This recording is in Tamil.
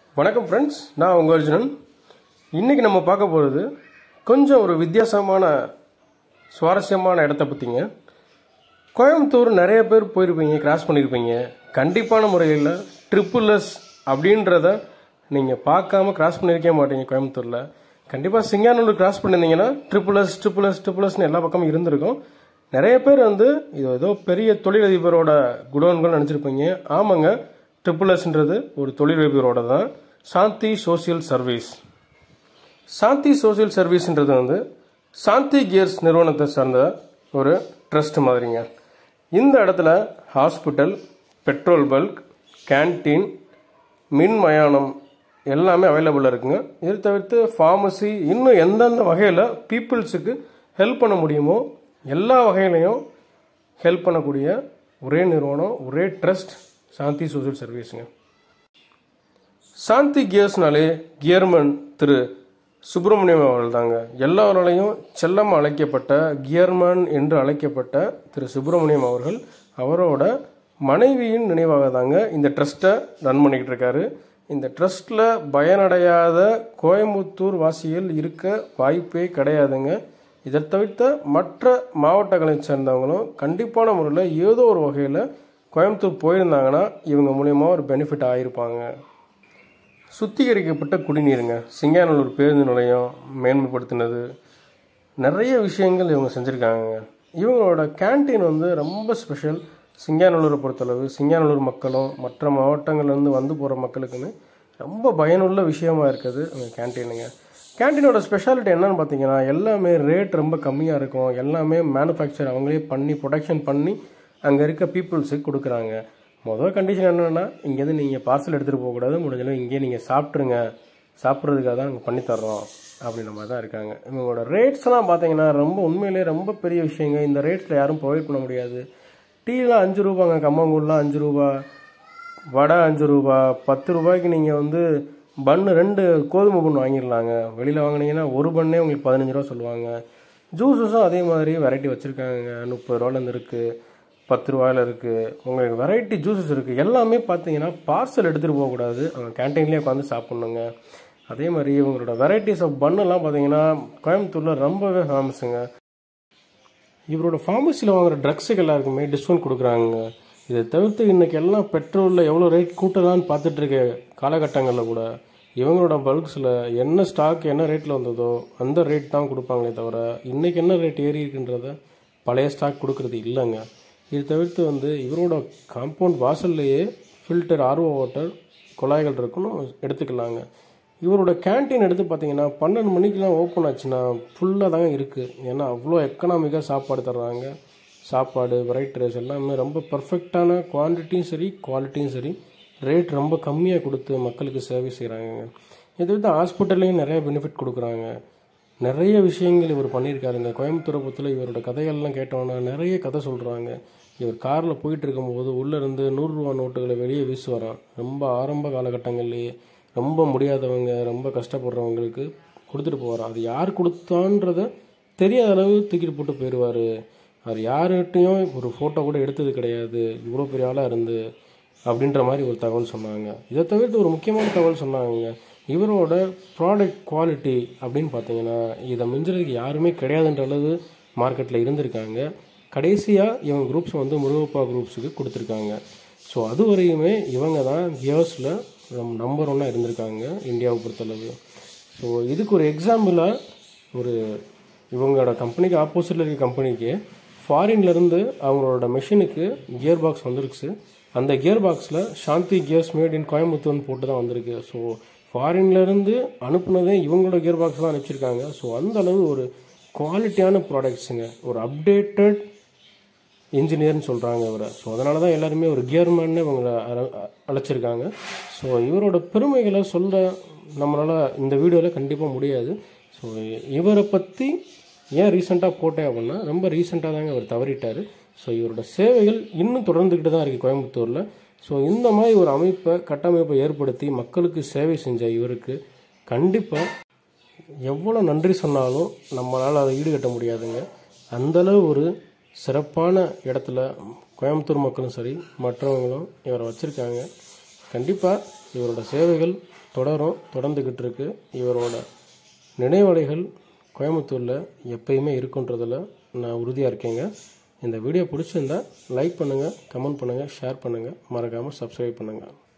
வணக்கம் ஃப்ரெண்ட்ஸ் நான் உங்கள் அர்ஜுனன் இன்றைக்கி நம்ம பார்க்க போகிறது கொஞ்சம் ஒரு வித்தியாசமான சுவாரஸ்யமான இடத்த பற்றிங்க கோயம்புத்தூர் நிறைய பேர் போயிருப்பீங்க கிராஸ் பண்ணியிருப்பீங்க கண்டிப்பான முறையில் ட்ரிப்புள் எஸ் அப்படின்றத நீங்கள் பார்க்காம கிராஸ் பண்ணியிருக்கவே மாட்டீங்க கோயம்புத்தூரில் கண்டிப்பாக சிங்கானூர் கிராஸ் பண்ணியிருந்தீங்கன்னா triple S triple S triple எஸ்னு எல்லா பக்கமும் இருந்திருக்கும் நிறைய பேர் வந்து இது ஏதோ பெரிய தொழிலதிபரோட குடோன்கள் நினச்சிருப்பீங்க ஆமாங்க ட்ரிப்புள் எஸ்ன்றது ஒரு தொழிலதிபரோட தான் Shanthi social service Shanthi social சர்வீஸ்ன்றது வந்து சாந்தி கியர்ஸ் நிறுவனத்தை சார்ந்த ஒரு ட்ரஸ்ட் மாதிரிங்க இந்த இடத்துல ஹாஸ்பிட்டல் பெட்ரோல் பல்க் கேன்டீன் மின் மயானம் எல்லாமே அவைலபிளாக இருக்குங்க இது தவிர்த்து ஃபார்மசி இன்னும் எந்தெந்த வகையில் பீப்புள்ஸுக்கு ஹெல்ப் பண்ண முடியுமோ எல்லா வகையிலையும் ஹெல்ப் பண்ணக்கூடிய ஒரே நிறுவனம் ஒரே ட்ரஸ்ட் சாந்தி சோசியல் சர்வீஸுங்க சாந்தி கியர்ஸ்னாலே கியர்மன் திரு சுப்பிரமணியம் அவர்கள் தாங்க எல்லாராலையும் செல்லம் அழைக்கப்பட்ட கியர்மன் என்று அழைக்கப்பட்ட திரு சுப்பிரமணியம் அவர்கள் அவரோட மனைவியின் நினைவாக தாங்க இந்த ட்ரஸ்ட்டை ரன் பண்ணிக்கிட்டு இருக்காரு இந்த ட்ரஸ்ட்டில் பயனடையாத கோயம்புத்தூர் வாசிகள் இருக்க வாய்ப்பே கிடையாதுங்க இதை தவிர்த்த மற்ற மாவட்டங்களை சேர்ந்தவங்களும் கண்டிப்பான முறையில் ஏதோ ஒரு வகையில் கோயம்புத்தூர் போயிருந்தாங்கன்னா இவங்க மூலயமா ஒரு பெனிஃபிட் ஆகிருப்பாங்க சுத்திகரிக்கப்பட்ட குடிநீருங்க சிங்காநல்லூர் பேருந்து நிலையம் மேன்மைப்படுத்தினது நிறைய விஷயங்கள் இவங்க செஞ்சுருக்காங்க இவங்களோட கேன்டீன் வந்து ரொம்ப ஸ்பெஷல் சிங்காநல்லூரை பொறுத்தளவு சிங்காநல்லூர் மக்களும் மற்ற மாவட்டங்கள்லேருந்து வந்து போகிற மக்களுக்குன்னு ரொம்ப பயனுள்ள விஷயமா இருக்குது அந்த கேன்டீனுங்க கேன்டீனோட ஸ்பெஷாலிட்டி என்னன்னு பார்த்தீங்கன்னா எல்லாமே ரேட் ரொம்ப கம்மியாக இருக்கும் எல்லாமே மேனுஃபேக்சர் அவங்களே பண்ணி ப்ரொடக்ஷன் பண்ணி அங்கே இருக்க பீப்புள்ஸுக்கு கொடுக்குறாங்க முதல் கண்டிஷன் என்னென்னா இங்கேருந்து நீங்கள் பார்சல் எடுத்துகிட்டு போகக்கூடாது முடிஞ்சளவு இங்கேயே நீங்கள் சாப்பிட்ருங்க சாப்பிட்றதுக்காக தான் நாங்கள் பண்ணித்தர்றோம் அப்படின்ற மாதிரி தான் இருக்காங்க இவங்களோட ரேட்ஸ்லாம் பார்த்தீங்கன்னா ரொம்ப உண்மையிலே ரொம்ப பெரிய விஷயங்க இந்த ரேட்ஸில் யாரும் ப்ரொவைட் பண்ண முடியாது டீலாம் அஞ்சு ரூபாங்க கம்மங்கூழ்லாம் அஞ்சு ரூபா வடை அஞ்சு ரூபா பத்து ரூபாய்க்கு நீங்கள் வந்து பன்னு ரெண்டு கோதுமை பன் வாங்கிடலாங்க வெளியில் வாங்கினீங்கன்னா ஒரு பண்ணே உங்களுக்கு பதினஞ்சு ரூபா சொல்லுவாங்க ஜூஸஸும் அதே மாதிரி வெரைட்டி வச்சுருக்காங்க முப்பது ரூபாலேருந்து இருக்குது பத்து ரூபாயில் இருக்குது உங்களுக்கு வெரைட்டி ஜூஸஸ் இருக்குது எல்லாமே பார்த்தீங்கன்னா பார்சல் எடுத்துகிட்டு போகக்கூடாது அவங்க கேன்டீன்லேயே உட்காந்து சாப்பிட்ணுங்க அதே மாதிரி இவங்களோட வெரைட்டிஸ் ஆஃப் பண்ணெல்லாம் பார்த்தீங்கன்னா கோயம்புத்தூரில் ரொம்பவே ஃபேமஸுங்க இவரோட ஃபார்மசியில் வாங்குற ட்ரக்ஸுக்கு எல்லாருக்குமே டிஸ்கவுண்ட் கொடுக்குறாங்க இதை தவிர்த்து இன்றைக்கி எல்லாம் பெட்ரோலில் எவ்வளோ ரேட் கூட்டலான்னு பார்த்துட்டு இருக்க காலகட்டங்களில் கூட இவங்களோட பல்க்ஸில் என்ன ஸ்டாக் என்ன ரேட்டில் வந்ததோ அந்த ரேட் தான் கொடுப்பாங்களே தவிர இன்றைக்கி என்ன ரேட் ஏறி இருக்குன்றத பழைய ஸ்டாக் கொடுக்கறது இல்லைங்க இது தவிர்த்து வந்து இவரோட காம்பவுண்ட் வாசல்லையே ஃபில்டர் ஆர்ஓ வாட்டர் குழாய்கள் இருக்குன்னு எடுத்துக்கலாங்க இவரோட கேன்டீன் எடுத்து பார்த்தீங்கன்னா பன்னெண்டு மணிக்கெலாம் ஓப்பன் ஆச்சுன்னா ஃபுல்லாக தாங்க இருக்குது ஏன்னா அவ்வளோ எக்கனாமிக்காக சாப்பாடு தர்றாங்க சாப்பாடு வெரைட்டி ரைஸ் எல்லாமே ரொம்ப பர்ஃபெக்டான குவான்டிட்டியும் சரி குவாலிட்டியும் சரி ரேட் ரொம்ப கம்மியாக கொடுத்து மக்களுக்கு சேவை செய்கிறாங்க இது வந்து ஹாஸ்பிட்டல்லையும் நிறைய பெனிஃபிட் கொடுக்குறாங்க நிறைய விஷயங்கள் இவர் பண்ணியிருக்காருங்க கோயம்புத்தூரை பொறுத்தல இவரோட கதைகள்லாம் கேட்டோன்னா நிறைய கதை சொல்கிறாங்க இவர் காரில் போயிட்டு இருக்கும்போது உள்ளேருந்து நூறுரூவா நோட்டுகளை வெளியே வீசுவாராம் ரொம்ப ஆரம்ப காலகட்டங்கள்லேயே ரொம்ப முடியாதவங்க ரொம்ப கஷ்டப்படுறவங்களுக்கு கொடுத்துட்டு போகிறார் அது யார் கொடுத்தான்றத தெரியாத அளவு தூக்கிட்டு போட்டு போயிடுவார் அவர் யார்கிட்டையும் ஒரு ஃபோட்டோ கூட எடுத்தது கிடையாது இவ்வளோ பெரிய ஆளாக இருந்து அப்படின்ற மாதிரி ஒரு தகவல் சொன்னாங்க இதை தவிர்த்து ஒரு முக்கியமான தகவல் சொன்னாங்க இவரோட ப்ராடக்ட் குவாலிட்டி அப்படின்னு பார்த்தீங்கன்னா இதை மிஞ்சுறதுக்கு யாருமே கிடையாதுன்ற அளவு மார்க்கெட்டில் இருந்திருக்காங்க கடைசியாக இவங்க குரூப்ஸ் வந்து முருகப்பா குரூப்ஸுக்கு கொடுத்துருக்காங்க ஸோ அது வரையுமே இவங்க தான் கியர்ஸில் நம்பர் ஒன்னாக இருந்திருக்காங்க இந்தியாவை பொறுத்தளவு ஸோ இதுக்கு ஒரு எக்ஸாம்பிளாக ஒரு இவங்களோட கம்பெனிக்கு ஆப்போசிட்டில் இருக்க கம்பெனிக்கு ஃபாரின்லேருந்து அவங்களோட மெஷினுக்கு கியர் பாக்ஸ் வந்துருக்குச்சு அந்த கியர் பாக்ஸில் சாந்தி கியர்ஸ் மேட் இன் கோயம்புத்தூர்னு போட்டு தான் வந்திருக்கு ஸோ ஃபாரின்லேருந்து அனுப்புனதே இவங்களோட கியர் பாக்ஸ் தான் அனுப்பிச்சிருக்காங்க ஸோ அந்த அளவு ஒரு குவாலிட்டியான ப்ராடக்ட்ஸுங்க ஒரு அப்டேட்டட் இன்ஜினியர்னு சொல்கிறாங்க இவரை ஸோ அதனால தான் எல்லாருமே ஒரு கியர்மேன்னு இவங்களை அழைச்சிருக்காங்க ஸோ இவரோட பெருமைகளை சொல்ல நம்மளால் இந்த வீடியோவில் கண்டிப்பாக முடியாது ஸோ இவரை பற்றி ஏன் ரீசெண்டாக போட்டேன் அப்படின்னா ரொம்ப ரீசெண்டாக தாங்க அவர் தவறிட்டார் ஸோ இவரோட சேவைகள் இன்னும் தொடர்ந்துக்கிட்டு தான் இருக்குது கோயம்புத்தூரில் ஸோ இந்த மாதிரி ஒரு அமைப்பை கட்டமைப்பை ஏற்படுத்தி மக்களுக்கு சேவை செஞ்ச இவருக்கு கண்டிப்பாக எவ்வளோ நன்றி சொன்னாலும் நம்மளால் அதை ஈடுகட்ட முடியாதுங்க அந்தளவு ஒரு சிறப்பான இடத்துல கோயம்புத்தூர் மக்களும் சரி மற்றவங்களும் இவரை வச்சுருக்காங்க கண்டிப்பாக இவரோட சேவைகள் தொடரும் தொடர்ந்துக்கிட்டு இருக்கு இவரோட நினைவலைகள் கோயம்புத்தூரில் எப்பயுமே இருக்குன்றதில் நான் உறுதியாக இருக்கேங்க இந்த வீடியோ பிடிச்சிருந்தா லைக் பண்ணுங்கள் கமெண்ட் பண்ணுங்கள் ஷேர் பண்ணுங்கள் மறக்காமல் சப்ஸ்கிரைப் பண்ணுங்கள்